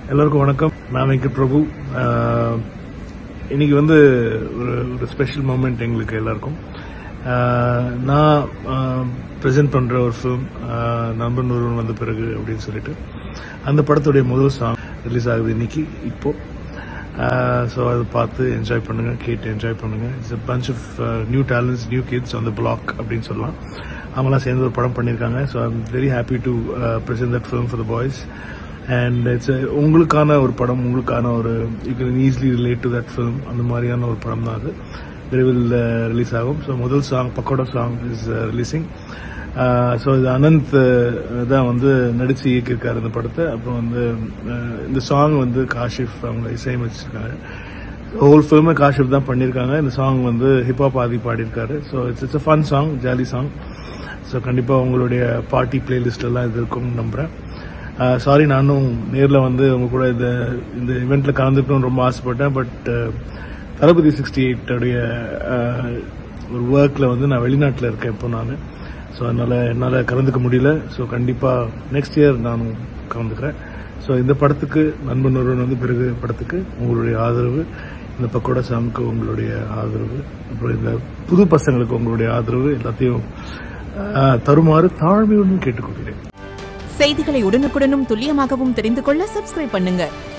எல்லாருக்கும் வணக்கம் நான் வெங்கட் பிரபு ஆஹ், இன்னைக்கு வந்து ஒரு ஒரு ஸ்பெஷல் மூமெண்ட் எங்களுக்கு எல்லாருக்கும் ஆஹ், நான் ப்ரெசென்ட் பண்ற ஒரு ஃபிலிம் நண்பன் ஒருவன் வந்த பிறகு அப்படின்னு சொல்லிட்டு அந்த படத்துடைய முதல் சாங் ரிலீஸ் ஆகுது இன்னைக்கு இப்போ ஸோ அதை பார்த்து என்ஜாய் பண்ணுங்க கேட்டு என்ஜாய் பண்ணுங்க it's a bunch of new talents new kids on the block அப்படின்னு சொல்லலாம் அவங்களாம் சேர்ந்து ஒரு படம் பண்ணியிருக்காங்க so I'm very happy to present that film for the boys and it's உங்களுக்கான ஒரு படம் உங்களுக்கான ஒரு you can easily relate to that film அந்த மாதிரியான ஒரு படம் தான் அது விரைவில் ரிலீஸ் ஆகும் ஸோ முதல் song pakoda song is releasing so இது அனந்த் uh, தான் வந்து நடிச்சு இயக்கியிருக்காரு இந்த படத்தை அப்புறம் வந்து uh, இந்த சாங் வந்து காஷிஃப் அவங்க இசையமைச்சிருக்காங்க ஹோல் ஃபில்மே காஷிஃப் தான் பண்ணியிருக்காங்க இந்த சாங் வந்து ஹிப்ஹாப் ஆதி பாடியிருக்காரு so it's it's a fun song jolly song so கண்டிப்பாக உங்களுடைய பார்ட்டி பிளேலிஸ்ட் எல்லாம் இது இருக்கும்னு நம்புகிறேன் சாரி நானும் நேரில் வந்து உங்க கூட இந்த இந்த இவெண்ட்ல கலந்துக்கணும்னு ரொம்ப ஆசைப்பட்டேன் பட் தளபதி சிக்ஸ்டி எயிட்டோடைய ஒரு ஒர்க்கில் வந்து நான் வெளிநாட்டில் இருக்கேன் இப்போ நான் ஸோ அதனால் என்னால் கலந்துக்க முடியல ஸோ கண்டிப்பாக நெக்ஸ்ட் இயர் நானும் கலந்துக்கிறேன் ஸோ இந்த படத்துக்கு நண்பன் ஒருவன் வந்து பிறகு படத்துக்கு உங்களுடைய ஆதரவு இந்த பக்கோடா சாங்க்கு உங்களுடைய ஆதரவு அப்புறம் இந்த புது பசங்களுக்கு உங்களுடைய ஆதரவு எல்லாத்தையும் ஆஹ், தருமாறு தாழ்மையுடன் கேட்டுக்கொள்கிறேன் செய்திகளை உடனுக்குடனும் துல்லியமாகவும் தெரிந்து கொள்ள சப்ஸ்கிரைப் பண்ணுங்க